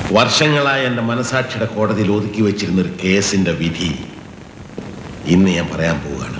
വർഷങ്ങളായി എൻ്റെ മനസാക്ഷിയുടെ കോടതിയിൽ ഒതുക്കി വെച്ചിരുന്ന ഒരു കേസിന്റെ വിധി ഇന്ന് ഞാൻ പറയാൻ പോവുകയാണ്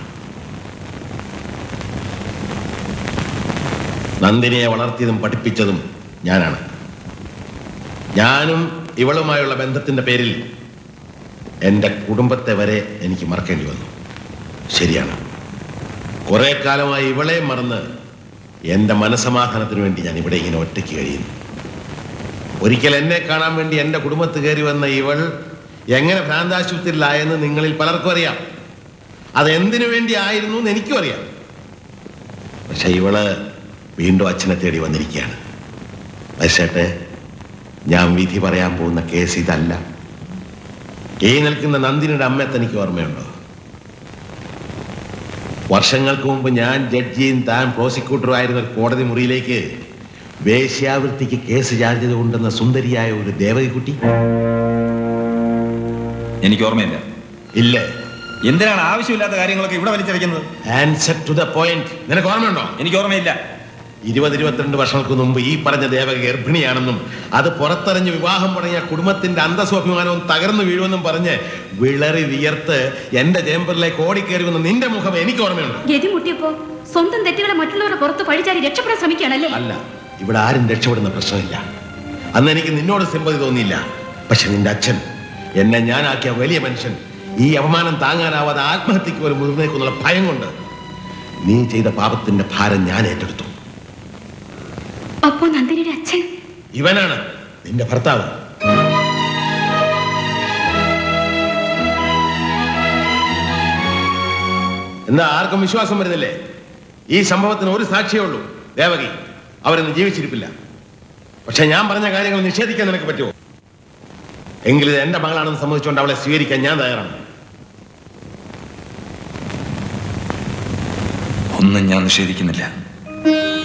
നന്ദിനിയെ വളർത്തിയതും പഠിപ്പിച്ചതും ഞാനാണ് ഞാനും ഇവളുമായുള്ള ബന്ധത്തിന്റെ പേരിൽ എൻ്റെ കുടുംബത്തെ വരെ എനിക്ക് മറക്കേണ്ടി വന്നു ശരിയാണ് കുറെ കാലമായി ഇവളെ മറന്ന് എൻ്റെ മനസമാധാനത്തിന് വേണ്ടി ഞാൻ ഇവിടെ ഇങ്ങനെ ഒറ്റയ്ക്ക് കഴിയുന്നു ഒരിക്കൽ എന്നെ കാണാൻ വേണ്ടി എൻ്റെ കുടുംബത്ത് കയറി വന്ന ഇവൾ എങ്ങനെ ഭ്രാന്താശുപത്രിയിലായെന്ന് നിങ്ങളിൽ പലർക്കും അറിയാം അത് എന്തിനു വേണ്ടി ആയിരുന്നു എന്ന് എനിക്കും അറിയാം പക്ഷെ ഇവള് വീണ്ടും അച്ഛനെ തേടി വന്നിരിക്കുകയാണ് പക്ഷേട്ടെ ഞാൻ വിധി പറയാൻ പോകുന്ന കേസ് ഇതല്ല ഈ നിൽക്കുന്ന നന്ദിനിയുടെ അമ്മയെ തനിക്ക് ഓർമ്മയുണ്ടോ വർഷങ്ങൾക്ക് മുമ്പ് ഞാൻ ജഡ്ജിയും താൻ പ്രോസിക്യൂട്ടറും ആയിരുന്ന ഒരു കോടതി മുറിയിലേക്ക് വേശ്യാവൃത്തിക്ക് കേസ് ചാർജ് ചെയ്തുകൊണ്ടുവന്ന സുന്ദരിയായ ഒരു ദേവകിക്കുട്ടി എനിക്ക് ഓർമ്മയില്ല ഇല്ലേ എന്തിനാണ് ആവശ്യമില്ലാത്ത കാര്യങ്ങളൊക്കെ ഇവിടെ വലിച്ചടിക്കുന്നത് ആൻസർ ടു ദ പോയിന്റ് നിനക്ക് ഓർമ്മയുണ്ടോ എനിക്ക് ഓർമ്മയില്ല ഇരുപത് ഇരുപത്തിരണ്ട് വർഷങ്ങൾക്ക് മുമ്പ് ഈ പറഞ്ഞ ദേവക ഗർഭിണിയാണെന്നും അത് പുറത്തെറിഞ്ഞ് വിവാഹം തുടങ്ങിയ കുടുംബത്തിന്റെ അന്തസ്വാഭിമാനവും തകർന്നു വീഴുമെന്നും പറഞ്ഞ് വിളറി വിയർത്ത് എന്റെ ചേമ്പറിലേക്ക് ഓടിക്കയറി വന്ന നിന്റെ മുഖം എനിക്ക് ഓർമ്മയുണ്ട് ഗതി മുട്ടിയപ്പോ സ്വന്തം തെറ്റുകളെ മറ്റുള്ളവരുടെ പുറത്ത് പഴിചാരി രക്ഷപ്പെടാൻ ശ്രമിക്കുകയാണല്ലേ അല്ല ഇവിടെ ആരും രക്ഷപ്പെടുന്ന പ്രശ്നമില്ല അന്ന് എനിക്ക് നിന്നോട് സിമ്പതി തോന്നിയില്ല പക്ഷെ നിന്റെ അച്ഛൻ എന്നെ ഞാനാക്കിയ വലിയ മനുഷ്യൻ ഈ അപമാനം താങ്ങാനാവാതെ ആത്മഹത്യക്ക് പോലും മുതിർന്നേക്കുന്നുള്ള ഭയം കൊണ്ട് നീ ചെയ്ത പാപത്തിന്റെ ഭാരം ഞാൻ ഏറ്റെടുത്തു അപ്പോ നന്ദിനിയുടെ അച്ഛൻ ഇവനാണ് നിന്റെ ഭർത്താവ് എന്താ ആർക്കും വിശ്വാസം വരുന്നില്ലേ ഈ സംഭവത്തിന് ഒരു സാക്ഷിയേ ഉള്ളൂ ദേവകി അവരൊന്നും ജീവിച്ചിരിപ്പില്ല പക്ഷെ ഞാൻ പറഞ്ഞ കാര്യങ്ങൾ നിഷേധിക്കാൻ നിനക്ക് പറ്റുമോ എങ്കിൽ ഇത് എന്റെ മകളാണെന്ന് സമ്മതിച്ചുകൊണ്ട് അവളെ സ്വീകരിക്കാൻ ഞാൻ തയ്യാറാണ് ഒന്നും ഞാൻ നിഷേധിക്കുന്നില്ല